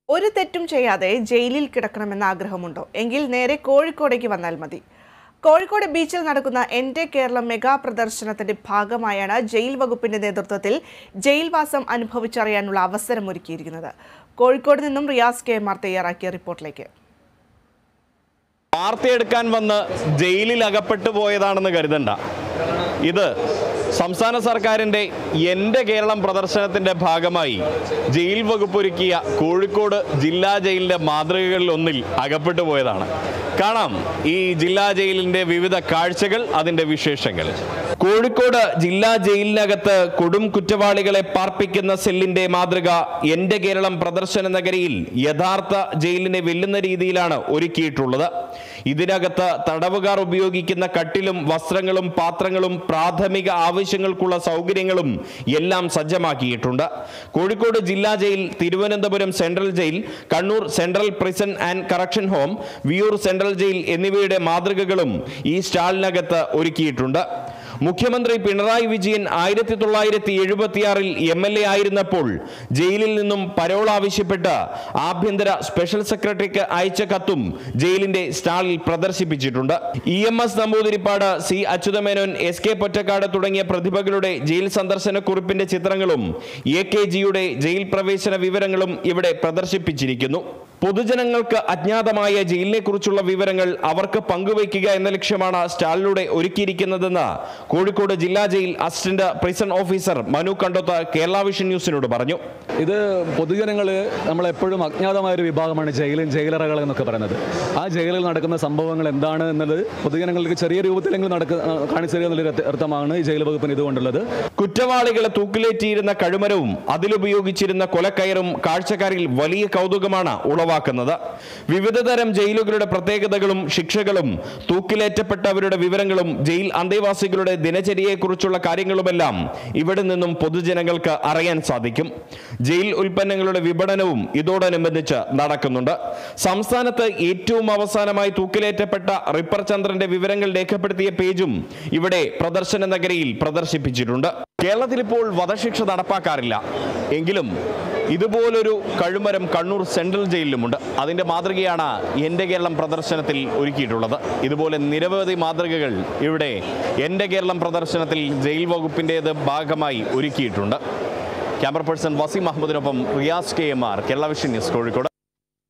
ഒരു തെറ്റും ചെയ്യാതെ ജയിലിൽ കിടക്കണമെന്ന ആഗ്രഹമുണ്ടോ എങ്കിൽ നേരെ കോഴിക്കോടേക്ക് വന്നാൽ മതി കോഴിക്കോട് ബീച്ചിൽ നടക്കുന്ന എൻ്റെ കേരളം മെഗാ പ്രദർശനത്തിന്റെ ഭാഗമായാണ് ജയിൽ വകുപ്പിന്റെ നേതൃത്വത്തിൽ ജയിൽവാസം അനുഭവിച്ചറിയാനുള്ള അവസരം ഒരുക്കിയിരിക്കുന്നത് കോഴിക്കോട് നിന്നും റിയാസ് കെ എം ആർ തയ്യാറാക്കിയ റിപ്പോർട്ടിലേക്ക് വാർത്തയെടുക്കാൻ വന്ന് ജയിലിൽ അകപ്പെട്ടു പോയതാണെന്ന് കരുതണ്ട ഇത് സംസ്ഥാന സർക്കാരിൻ്റെ എൻ്റെ കേരളം പ്രദർശനത്തിൻ്റെ ഭാഗമായി ജയിൽ വകുപ്പ് ഒരുക്കിയ കോഴിക്കോട് ജില്ലാ ജയിലിൻ്റെ മാതൃകകളിൽ ഒന്നിൽ അകപ്പെട്ടു പോയതാണ് കാണാം ഈ ജില്ലാ ജയിലിൻ്റെ വിവിധ കാഴ്ചകൾ അതിൻ്റെ വിശേഷങ്ങൾ കോഴിക്കോട് ജില്ലാ ജയിലിനകത്ത് കൊടും കുറ്റവാളികളെ പാർപ്പിക്കുന്ന സെല്ലിന്റെ മാതൃക എൻ്റെ കേരളം പ്രദർശന നഗരിയിൽ യഥാർത്ഥ ജയിലിനെ വെല്ലുന്ന രീതിയിലാണ് ഒരുക്കിയിട്ടുള്ളത് ഇതിനകത്ത് തടവുകാർ ഉപയോഗിക്കുന്ന കട്ടിലും വസ്ത്രങ്ങളും പാത്രങ്ങളും പ്രാഥമിക ആവശ്യങ്ങൾക്കുള്ള സൗകര്യങ്ങളും എല്ലാം സജ്ജമാക്കിയിട്ടുണ്ട് കോഴിക്കോട് ജില്ലാ jail Thiruvananthapuram central jail Kannur central prison and correction home Viyyur central jail എന്നിവയുടെ മാതൃകകളും ഈ സ്റ്റാളിനകത്ത് ഒരുക്കിയിട്ടുണ്ട് മുഖ്യമന്ത്രി പിണറായി വിജയൻ ആയിരത്തി തൊള്ളായിരത്തി എഴുപത്തിയാറിൽ എം എൽ എ ആയിരുന്നപ്പോൾ ജയിലിൽ നിന്നും പരോൾ ആവശ്യപ്പെട്ട് ആഭ്യന്തര സ്പെഷ്യൽ സെക്രട്ടറിക്ക് അയച്ച കത്തും ജയിലിന്റെ സ്റ്റാളിൽ പ്രദർശിപ്പിച്ചിട്ടുണ്ട് E M S Namboodiripad C Achuthamenon S K Pottekkatt തുടങ്ങിയ പ്രതിഭകളുടെ ജയിൽ സന്ദർശന കുറിപ്പിന്റെ ചിത്രങ്ങളും എ കെ ജിയുടെ ജയിൽ പ്രവേശന വിവരങ്ങളും ഇവിടെ പ്രദർശിപ്പിച്ചിരിക്കുന്നു പൊതുജനങ്ങൾക്ക് അജ്ഞാതമായ ജയിലിനെ കുറിച്ചുള്ള വിവരങ്ങൾ അവർക്ക് പങ്കുവയ്ക്കുക എന്ന ലക്ഷ്യമാണ് സ്റ്റാളിലൂടെ ഒരുക്കിയിരിക്കുന്നതെന്ന് കോഴിക്കോട് ജില്ലാ jail assistant prison officer Manu Kandoth Kerala vision ന്യൂസിനോട് പറഞ്ഞു ഇത് പൊതുജനങ്ങൾ നമ്മളെപ്പോഴും അജ്ഞാതമായ ഒരു വിഭാഗമാണ് ജയിലും ജയിലറകൾ എന്നൊക്കെ പറയുന്നത് ആ ജയിലിൽ നടക്കുന്ന സംഭവങ്ങൾ എന്താണ് എന്നത് പൊതുജനങ്ങൾക്ക് ചെറിയ രൂപത്തിലെങ്കിലും നടക്ക കാണിച്ചു തരിക എന്നുള്ളൊരു അർത്ഥമാണ് ഈ ജയിൽ വകുപ്പിന് ഇതുകൊണ്ടുള്ളത് കുറ്റവാളികളെ തൂക്കിലേറ്റിയിരുന്ന കഴുമരവും അതിലുപയോഗിച്ചിരുന്ന കൊലക്കയറും കാഴ്ചക്കാരിൽ വലിയ കൗതുകമാണ് ഉളവാക്കുന്നത് വിവിധ തരം ജയിലുകളുടെ പ്രത്യേകതകളും ശിക്ഷകളും തൂക്കിലേറ്റപ്പെട്ടവരുടെ വിവരങ്ങളും ജയിൽ അന്തേവാസികളുടെ ദിനചര്യയെക്കുറിച്ചുള്ള കാര്യങ്ങളുമെല്ലാം ഇവിടെ നിന്നും പൊതുജനങ്ങൾക്ക് അറിയാൻ സാധിക്കും ജയിൽ ഉൽപ്പന്നങ്ങളുടെ വിപണനവും ഇതോടനുബന്ധിച്ച് നടക്കുന്നുണ്ട് സംസ്ഥാനത്ത് ഏറ്റവും അവസാനമായി തൂക്കിലേറ്റപ്പെട്ട റിപ്പർ ചന്ദ്രന്റെ വിവരങ്ങൾ രേഖപ്പെടുത്തിയ പേജും ഇവിടെ പ്രദർശന നഗരിയിൽ പ്രദർശിപ്പിച്ചിട്ടുണ്ട് കേരളത്തിൽ ഇപ്പോൾ വധശിക്ഷ നടപ്പാക്കാറില്ല എങ്കിലും ഇതുപോലൊരു കഴുമരം കണ്ണൂർ സെൻട്രൽ ജയിലിലുമുണ്ട് അതിൻ്റെ മാതൃകയാണ് എൻ്റെ കേരളം പ്രദർശനത്തിൽ ഒരുക്കിയിട്ടുള്ളത് ഇതുപോലെ നിരവധി മാതൃകകൾ ഇവിടെ എൻ്റെ കേരളം പ്രദർശനത്തിൽ ജയിൽ വകുപ്പിൻ്റേത് ഭാഗമായി ഒരുക്കിയിട്ടുണ്ട് ക്യാമറ പേഴ്സൺ വസീം അഹമ്മദിനൊപ്പം Riyas K M R Kerala vision news Kozhikode